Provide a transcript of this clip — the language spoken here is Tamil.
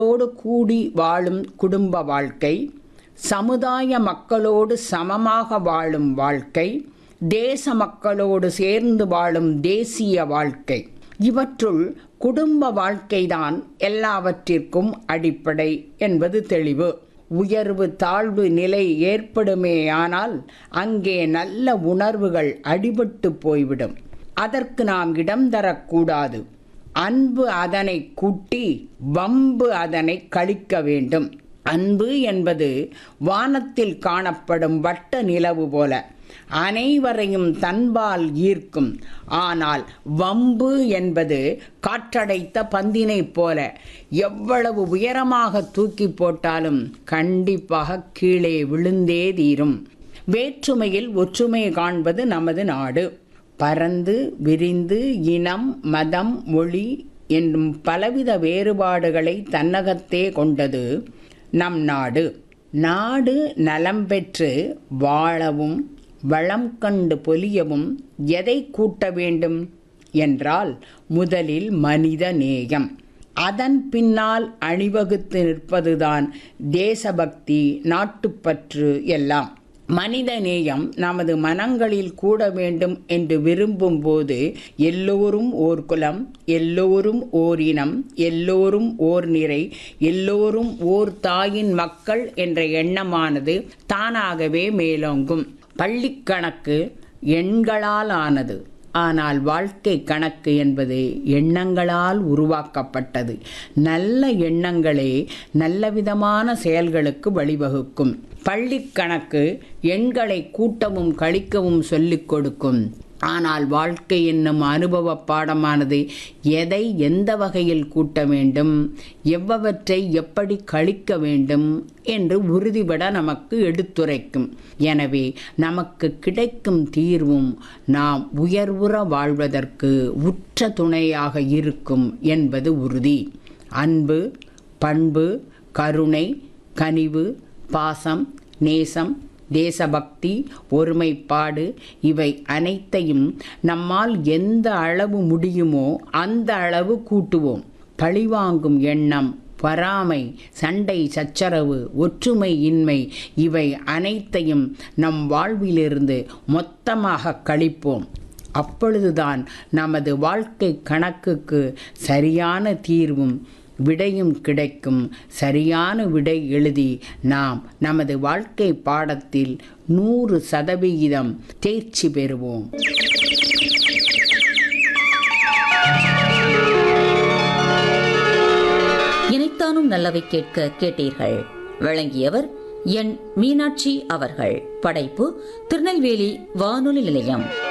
மக்களோடு கூடி வாழும் குடும்ப வாழ்க்கை சமுதாய மக்களோடு சமமாக வாழும் வாழ்க்கை தேச மக்களோடு சேர்ந்து வாழும் தேசிய வாழ்க்கை இவற்றுள் குடும்ப வாழ்க்கைதான் எல்லாவற்றிற்கும் அடிப்படை என்பது தெளிவு உயர்வு தாழ்வு நிலை ஏற்படுமேயானால் அங்கே நல்ல உணர்வுகள் அடிபட்டு போய்விடும் அதற்கு நாம் இடம் தரக்கூடாது அன்பு அதனை கூட்டி வம்பு அதனை கழிக்க வேண்டும் அன்பு என்பது வானத்தில் காணப்படும் வட்ட நிலவு போல அனைவரையும் தன்பால் ஈர்க்கும் ஆனால் வம்பு என்பது காற்றடைத்த பந்தினைப் போல எவ்வளவு உயரமாக தூக்கி போட்டாலும் கண்டிப்பாக கீழே விழுந்தே தீரும் வேற்றுமையில் ஒற்றுமை காண்பது நமது நாடு பரந்து விரிந்து இனம் மதம் மொழி என்னும் பலவித வேறுபாடுகளை தன்னகத்தே கொண்டது நம் நாடு நாடு நலம் பெற்று வாழவும் வளம் கண்டு பொலியவும் எதை கூட்ட வேண்டும் என்றால் முதலில் மனித நேயம் அதன் பின்னால் அணிவகுத்து நிற்பதுதான் தேசபக்தி நாட்டுப்பற்று எல்லாம் மனித நேயம் நமது மனங்களில் கூட வேண்டும் என்று விரும்பும் போது எல்லோரும் ஓர் குலம் எல்லோரும் ஓர் இனம் எல்லோரும் ஓர் நிறை எல்லோரும் ஓர் தாயின் மக்கள் என்ற எண்ணமானது தானாகவே மேலோங்கும் பள்ளிக்கணக்கு எண்களால் ஆனது ஆனால் வாழ்க்கை கணக்கு என்பது எண்ணங்களால் உருவாக்கப்பட்டது நல்ல எண்ணங்களே நல்லவிதமான செயல்களுக்கு வழிவகுக்கும் பள்ளிக்கணக்கு எண்களை கூட்டவும் கழிக்கவும் சொல்லிக் கொடுக்கும் ஆனால் வாழ்க்கை என்னும் அனுபவ பாடமானது எதை எந்த வகையில் கூட்ட வேண்டும் எவ்வவற்றை எப்படி கழிக்க வேண்டும் என்று உறுதிபட நமக்கு எடுத்துரைக்கும் எனவே நமக்கு கிடைக்கும் தீர்வும் நாம் உயர்வுற வாழ்வதற்கு உற்ற துணையாக இருக்கும் என்பது உறுதி அன்பு பண்பு கருணை கனிவு பாசம் நேசம் தேசபக்தி ஒருமைப்பாடு இவை அனைத்தையும் நம்மால் எந்த அளவு முடியுமோ அந்த அளவு கூட்டுவோம் பழிவாங்கும் எண்ணம் பொறாமை சண்டை சச்சரவு ஒற்றுமை இன்மை இவை அனைத்தையும் நம் வாழ்விலிருந்து மொத்தமாக கழிப்போம் அப்பொழுதுதான் நமது வாழ்க்கை கணக்குக்கு சரியான தீர்வும் விடையும் கிடைக்கும் சரியான விடை எழுதி நாம் நமது வாழ்க்கை பாடத்தில் நூறு சதவிகிதம் தேர்ச்சி பெறுவோம் இணைத்தானும் நல்லவை கேட்க கேட்டீர்கள் வழங்கியவர் என் மீனாட்சி அவர்கள் படைப்பு திருநெல்வேலி வானொலி நிலையம்